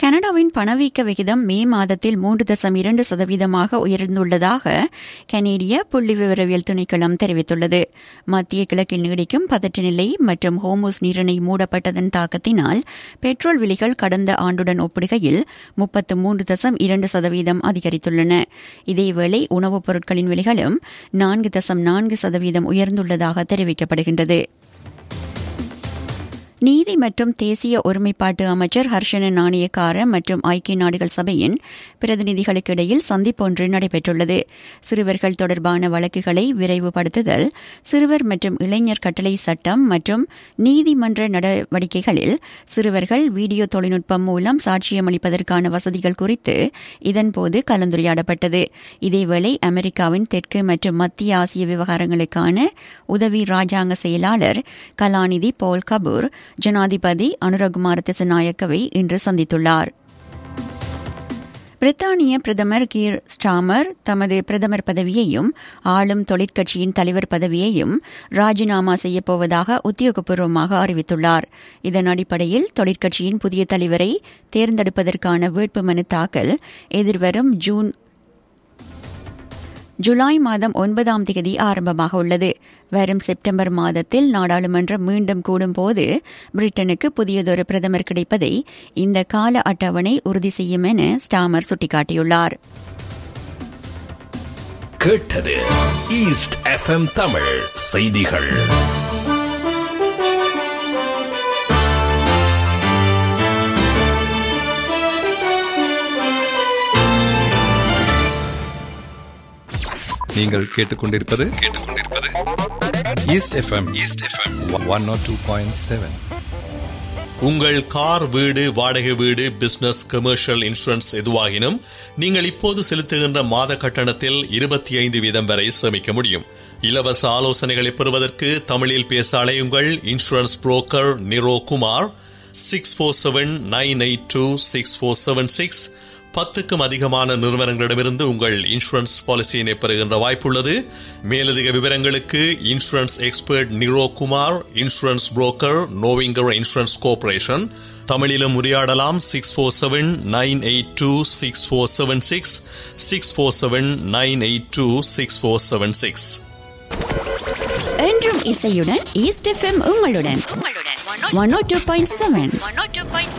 கனடாவின் பணவீக்க விகிதம் மே மாதத்தில் மூன்று தசம் இரண்டு சதவீதமாக உயர்ந்துள்ளதாக கனேடிய புள்ளி விவரவியல் திணைக்களம் தெரிவித்துள்ளது மத்திய கிழக்கில் நீடிக்கும் பதற்ற நிலை மற்றும் ஹோமோஸ் நீரிணை மூடப்பட்டதன் தாக்கத்தினால் பெட்ரோல் விலைகள் கடந்த ஆண்டுடன் ஒப்பிடுகையில் முப்பத்து மூன்று தசம் இரண்டு சதவீதம் அதிகரித்துள்ளன இதேவேளை உணவுப் பொருட்களின் விலைகளும் நான்கு தசம் நான்கு சதவீதம் உயர்ந்துள்ளதாக தெரிவிக்கப்படுகின்றது நீதி மற்றும் தேசிய ஒருமைப்பாட்டு அமைச்சர் ஹர்ஷன நாணயக்கார மற்றும் ஐக்கிய நாடுகள் சபையின் பிரதிநிதிகளுக்கு இடையில் சந்திப்பொன்று நடைபெற்றுள்ளது சிறுவர்கள் தொடர்பான வழக்குகளை விரைவுபடுத்துதல் சிறுவர் மற்றும் இளைஞர் கட்டளை சட்டம் மற்றும் நீதிமன்ற நடவடிக்கைகளில் சிறுவர்கள் வீடியோ தொழில்நுட்பம் மூலம் சாட்சியமளிப்பதற்கான வசதிகள் குறித்து இதன்போது கலந்துரையாடப்பட்டது இதேவேளை அமெரிக்காவின் தெற்கு மற்றும் மத்திய ஆசிய விவகாரங்களுக்கான உதவி ராஜாங்க செயலாளர் கலாநிதி போல் கபூர் ஜனாதிபதி அனுரகுமார திசநாயக்கவை இன்று சந்தித்துள்ளார் பிரித்தானிய பிரதமர் கீர் ஸ்டாமர் தமது பிரதமர் பதவியையும் ஆளும் தொழிற்கட்சியின் தலைவர் பதவியையும் ராஜினாமா செய்யப்போவதாக உத்தியோகபூர்வமாக அறிவித்துள்ளார் இதன் அடிப்படையில் தொழிற்கட்சியின் புதிய தலைவரை தேர்ந்தெடுப்பதற்கான வேட்புமனு தாக்கல் எதிர்வரும் ஜூன் ஜூலை மாதம் ஒன்பதாம் தேதி ஆரம்பமாக உள்ளது வரும் செப்டம்பர் மாதத்தில் நாடாளுமன்றம் மீண்டும் கூடும்போது பிரிட்டனுக்கு புதியதொரு பிரதமர் கிடைப்பதை இந்த கால அட்டவணை உறுதி செய்யும் என ஸ்டாமர் சுட்டிக்காட்டியுள்ளார் கேட்டது ஈஸ்ட் எஃப்எம் தமிழ் செய்திகள் நீங்கள் கேட்டுக்கொண்டிருப்பது கேட்டுக்கொண்டிருப்பது east FM east FM one nought two point seven உங்கள் கார் வீடு வாடகை வீடு பிசினஸ் கமர்ஷியல் இன்சூரன்ஸ் எதுவாகினும் நீங்கள் இப்போது செலுத்துகின்ற மாத கட்டணத்தில் இருபத்தி ஐந்து வீதம் வரை சேமிக்க முடியும் இலவச ஆலோசனைகளை பெறுவதற்கு தமிழில் பேச அலையுங்கள் insurance broker Niro Kumar six four seven nine eight two six four seven six பத்துக்கும் அதிகமான நிறுவனங்களிடமிருந்து உங்கள் இன்சூரன்ஸ் பாலிசியினை பெறுகின்ற வாய்ப்புள்ளது மேலதிக விவரங்களுக்கு insurance expert Niro Kumar insurance broker நோவிங்கர் இன்சூரன்ஸ் கோஆபரேஷன் தமிழிலும் உரையாடலாம் six four seven nine eight two six four seven six six four seven nine eight two six four seven six என்றும் இசையுடன் ஈஸ்ட் எஃப்எம் உங்களுடன் one O two point seven